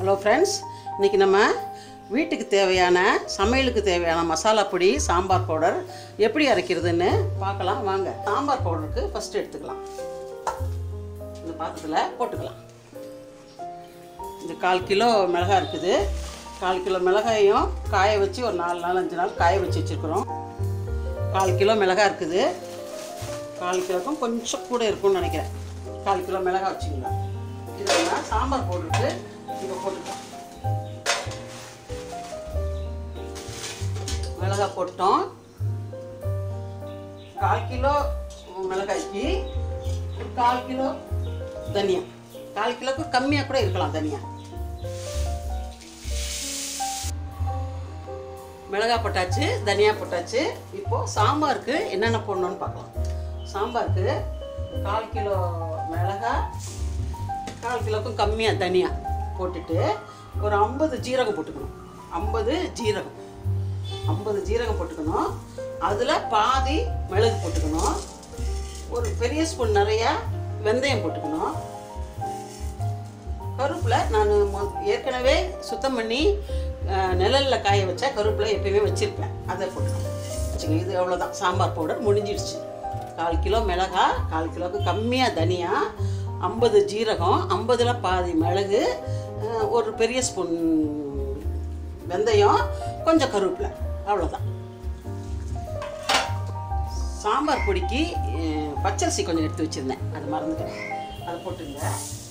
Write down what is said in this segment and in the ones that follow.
hello friends இன்றைக்கி நம்ம வீட்டுக்கு தேவையான சமையலுக்கு தேவையான மசாலா பொடி சாம்பார் பவுடர் எப்படி அரைக்கிறதுன்னு பார்க்கலாம் வாங்க சாம்பார் பவுடருக்கு ஃபஸ்ட்டு எடுத்துக்கலாம் இந்த பாத்திரத்தில் போட்டுக்கலாம் இந்த கால் கிலோ மிளகாய் இருக்குது கால் கிலோ மிளகாயும் காய வச்சு ஒரு நாலு நாள் அஞ்சு நாள் காய வச்சு வச்சுருக்குறோம் கால் கிலோ மிளகாய் இருக்குது கால் கிலோக்கும் கொஞ்சம் கூட இருக்கும்னு நினைக்கிறேன் கால் கிலோ மிளகாய் வச்சுக்கலாம் இதெல்லாம் சாம்பார் போட்டுட்டு இப்போ போட்டுக்கலாம் மிளகாய் போட்டோம் கால் கிலோ மிளகாய்க்கு ஒரு கால் கிலோ தனியா கால் கிலோக்கு கம்மியாக கூட இருக்கலாம் தனியா மிளகாய் போட்டாச்சு தனியா போட்டாச்சு இப்போ சாம்பாருக்கு என்னென்ன போடணும்னு பார்க்கலாம் சாம்பாருக்கு கால் கிலோ மிளகாய் கால் கிலோக்கும் கம்மியாக தனியா போட்டுட்டு ஒரு ஐம்பது ஜீரகம் போட்டுக்கணும் ஐம்பது ஜீரகம் ஐம்பது ஜீரகம் போட்டுக்கணும் அதில் பாதி மிளகு போட்டுக்கணும் ஒரு பெரிய ஸ்பூன் நிறையா வெந்தயம் போட்டுக்கணும் கருவேப்பிலை நான் மொ- ஏற்கனவே சுத்தம் பண்ணி அஹ், நிழல்ல காய வச்ச கருவேப்பிலை எப்பயுமே வச்சுருப்பேன் அதை போட்டுக்கணும் வச்சுங்க இது அவ்வளோதான் சாம்பார் பவுடர் முடிஞ்சிடுச்சு கால் கிலோ மிளகாய் கால் கிலோவுக்கு கம்மியாக தனியா ஐம்பது ஜீரகம் ஐம்பதில் பாதி மிளகு அஹ், ஒரு பெரிய ஸ்பூன் வெந்தயம் கொஞ்சம் கருவேப்பிலை அவ்வளோதான் சாம்பார் பொடிக்கு அஹ், பச்சரிசி கொஞ்சம் எடுத்து வச்சுருந்தேன் அது மறந்துட்டேன் அதை போட்டுங்க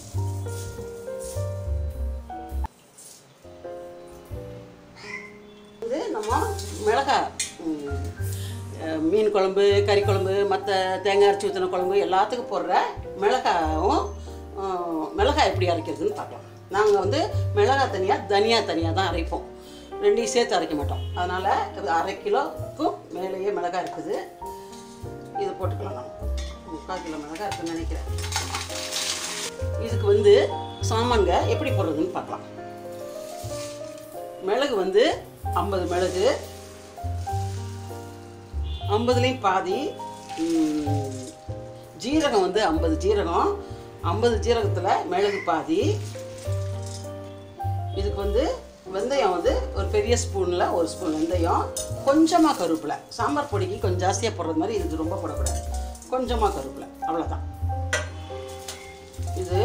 வந்து நம்ம மிளகாய் ம், அஹ், மீன் குழம்பு கறி குழம்பு மற்ற தேங்காய் அரைச்சி ஊற்றின குழம்பு எல்லாத்துக்கும் போடுற மிளகாயும் அஹ், மிளகாய் எப்படி அரைக்கிறதுன்னு பார்க்கலாம் நாங்கள் வந்து மிளகாய் தனியாக தனியா தனியாக தான் அரைப்போம் ரெண்டையும் சேர்த்து அரைக்க மாட்டோம் அதனால் அரை கிலோக்கும் மேலேயே மிளகாய் இருக்குது இது போட்டுக்கலாம் நம்ம முக்கால் கிலோ மிளகாய் இருக்குன்னு நினைக்கிறேன் இதுக்கு வந்து சாமான்க எப்படி போடுறதுன்னு பார்க்கலாம் மிளகு வந்து ஐம்பது மிளகு ஐம்பதுலேயும் பாதி ம், ஜீரகம் வந்து ஐம்பது ஜீரகம் ஐம்பது ஜீரகத்தில் மிளகு பாதி இதுக்கு வந்து வெந்தயம் வந்து ஒரு பெரிய ஸ்பூனில் ஒரு ஸ்பூன் வெந்தயம் கொஞ்சமாக கருவேப்பிலை சாம்பார் பொடிக்கு கொஞ்சம் ஜாஸ்தியாக போடுறது மாதிரி இது ரொம்ப போடக்கூடாது கொஞ்சமாக கருவேப்பிலை அவ்வளோதான் இது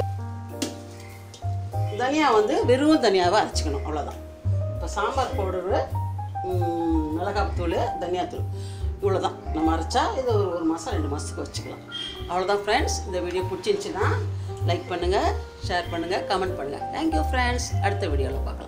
தனியா வந்து வெறும் தனியாவை அரைச்சிக்கணும் அவ்வளோதான் இப்போ சாம்பார் பவுடரு மிளகாத்தூள் தனியாத்தூள் இவ்வளோ தான் நம்ம அரைச்சா இது ஒரு ஒரு மாதம் ரெண்டு மாதத்துக்கு வச்சுக்கலாம் அவ்வளோதான் ஃப்ரெண்ட்ஸ் இந்த வீடியோ பிடிச்சிருந்துச்சின்னா லைக் பண்ணுங்கள் ஷேர் பண்ணுங்கள் கமெண்ட் பண்ணுங்கள் தேங்க்யூ ஃப்ரெண்ட்ஸ் அடுத்த வீடியோவில் பார்க்கலாம்